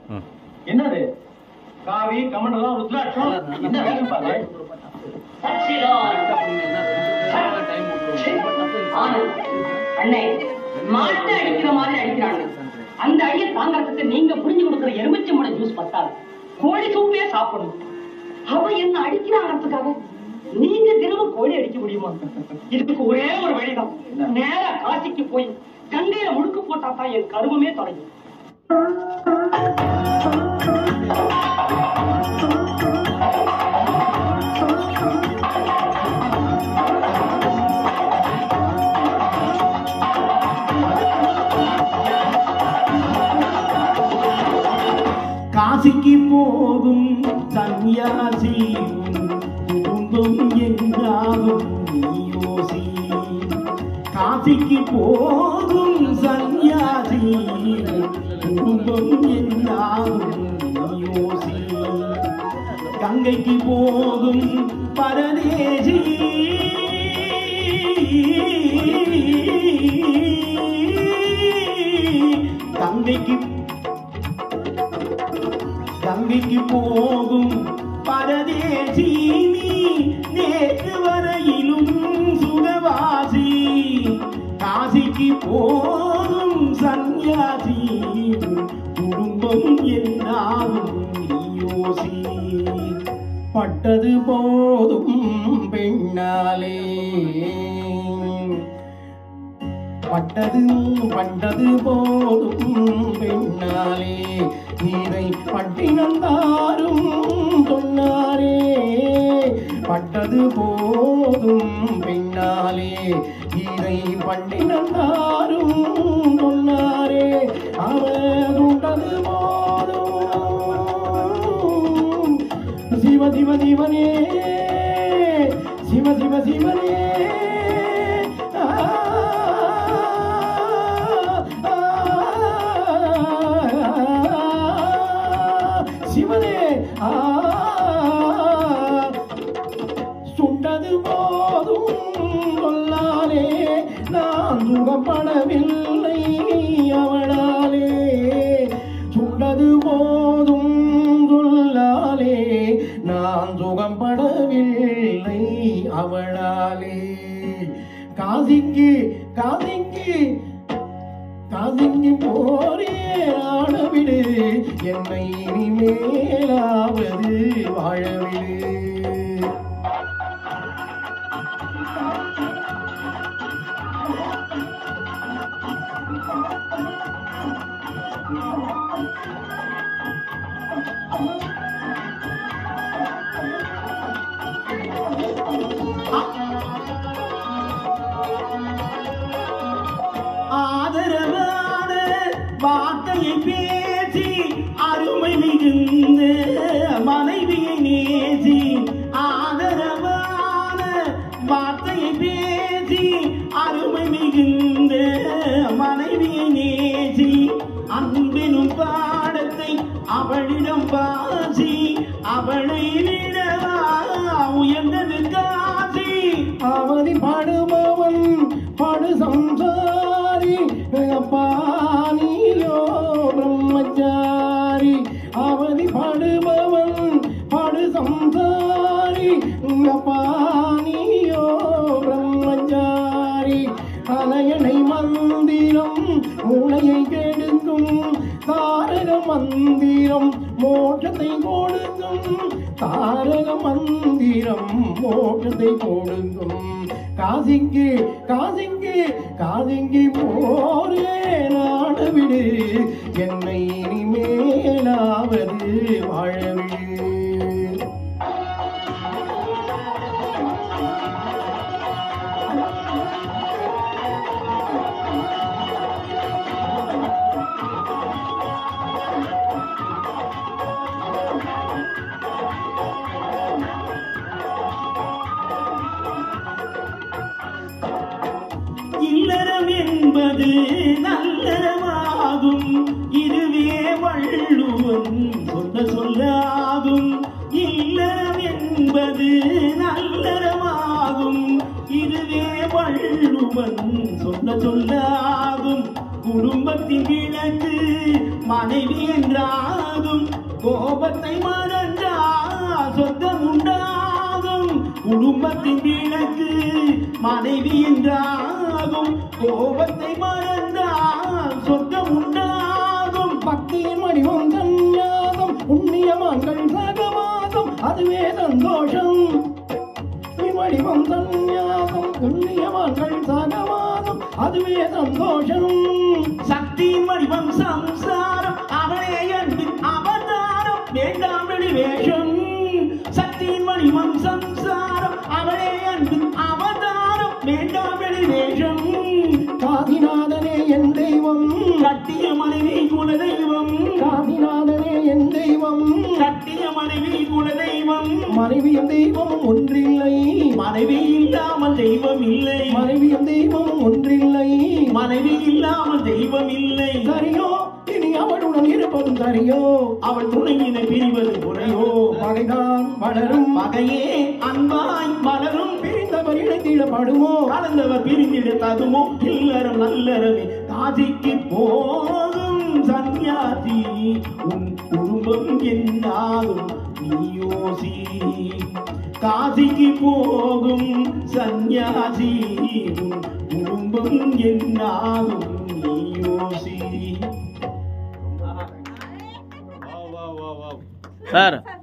என்னது காவி கமண்டலம் ருத்ராட்சம் என்ன வேகம் பாரு அண்ணே மாட்டை அடிக்கிற மாதிரி அடிக்கிறாங்க அந்த அடியை தாங்கறதுக்கு நீங்க புரிஞ்சு கொடுக்குற எலுமிச்சை முளை ஜூஸ் பத்தாது கோழி சூப்பே சாப்பிடணும் அவ என்ன அடிக்கிறாங்கிறதுக்காக நீங்க தினமும் கோழி அடிக்க முடியுமா இதுக்கு ஒரே ஒரு வழிதான் நேரா காசிக்கு போய் கங்கையில முழுக்கு போட்டா தான் என் கருவமே தொலையும் காசிக்கு போகும் சன்னியாசி குடும்பம் என்றாகும் நீயோசி காசிக்கு போகும் சன்னியாசி குடும்பம் என்றாகும் நீயோசி கங்கைக்கு போகும் பரதேசி கங்கைக்கு கங்கைக்கு போகும் பரதேசி நீ நேற்று வரையிலும் சுகவாசி காசிக்கு போகும் சன்னியாசி குடும்பம் என்னாகும் நீயோசி பட்டது போதும் பெண்ணாலே பட்டது பட்டது போதும் பெண்ணாலே நீரை பட்டினந்தாரும் சொன்னாரே பட்டது போதும் பெண்ணாலே நீரை பட்டினந்தாரும் சொன்னாரே அவர் உண்டது போதும் சிவ சிவ சிவனே சிவ சிவ சிவனே ஆ, ஆ, சிவனே ஆ சுண்டது போதும் கொல்லாலே நான் சுகப்படவில்லை அவளாலே சுண்டது போதும் சொல்லாலே நான் சுகப்படவில்லை அவளாலே காசிக்கு காசிக்கு காசிக்கு போரே ஆடவிடு என்னை இனிமேலாவது வாழவிடு ஆதரவான வார்த்தையை பேசி அருமை மிகுந்த மனைவியை நேசி ஆதரவான வார்த்தையை பேசி அருமை மிகுந்த மனைவியை நேசி அன்பெனும் பாடத்தை அவளிடம் பாசி அவளை விடவா உயர்ந்தது காசி அவதி படுபவன் படு சம்சாரி பானியோ பிரம்மச்சாரி அவதி படுபவன் படு சம்சாரி பானியோ பிரம்மச்சாரி அலையணை மந்திரம் மூளையை கெடுக்கும் தாரக மந்திரம் மோட்சத்தை கொடுக்கும் தாரக மந்திரம் மோட்சத்தை கொடுக்கும் காசிக்கு காசிக்கு காசிக்கு போரே நாடவிடு என்னை இனிமேலாவது வாழவிடு இல்லறம் என்பது நல்லறமாகும் இதுவே வள்ளுவன் சொன்ன சொல்லாகும் இல்லறம் என்பது நல்லறமாகும் இதுவே வள்ளுவன் சொன்ன சொல்லாகும் குடும்பத்தின் விளக்கு மனைவி என்றாகும் கோபத்தை மறந்தால் சொந்தம் உண்டாகும் குடும்பத்தின் விளக்கு மனைவி என்றாகும் கோபத்தை மறந்தால் சொந்தம் உண்டாகும் பக்தியின் வடிவம் சந்நியாசம் புண்ணியமான்கள் சகவாசம் அதுவே சந்தோஷம் வடிவம் சந்நியாசம் புண்ணியமான்கள் சகவாசம் அதுவே சந்தோஷம் சக்தியின் வடிவம் சம்சாரம் அவனே அன்பின் அவதாரம் வேண்டாம் வெளிவேஷம் சக்தியின் வடிவம் சம்சாரம் அவனே அன்பின் அவதாரம் வேண்டாம் வெளிவேஷம் காதிநாதனே என் தெய்வம் கட்டிய மனைவி குலதெய்வம் காதிநாதனே என் தெய்வம் கட்டிய மனைவி குலதெய்வம் மனைவியும் தெய்வமும் ஒன்றில்லை மனைவி இல்லாமல் தெய்வம் இல்லை மனைவியும் தெய்வமும் ஒன்றில்லை மனைவி இல்லாமல் தெய்வம் இல்லை சரியோ இனி அவளுடன் இருப்பதும் சரியோ அவள் துணையினை பிரிவது முறையோ பகைதான் வளரும் பகையே அன்பாய் மலரும் பிரிந்தவர் இணைத்திடப்படுமோ கலந்தவர் பிரிந்திட தகுமோ இல்லறம் நல்லறமே காசிக்கு போகும் சன்னியாசி உன் குடும்பம் என்னாகும் நீயோசி காசிக்கு போகும் சன்னியாசி உன் குடும்பம் என்னாகும் நீயோசி வா வா வா வா சார்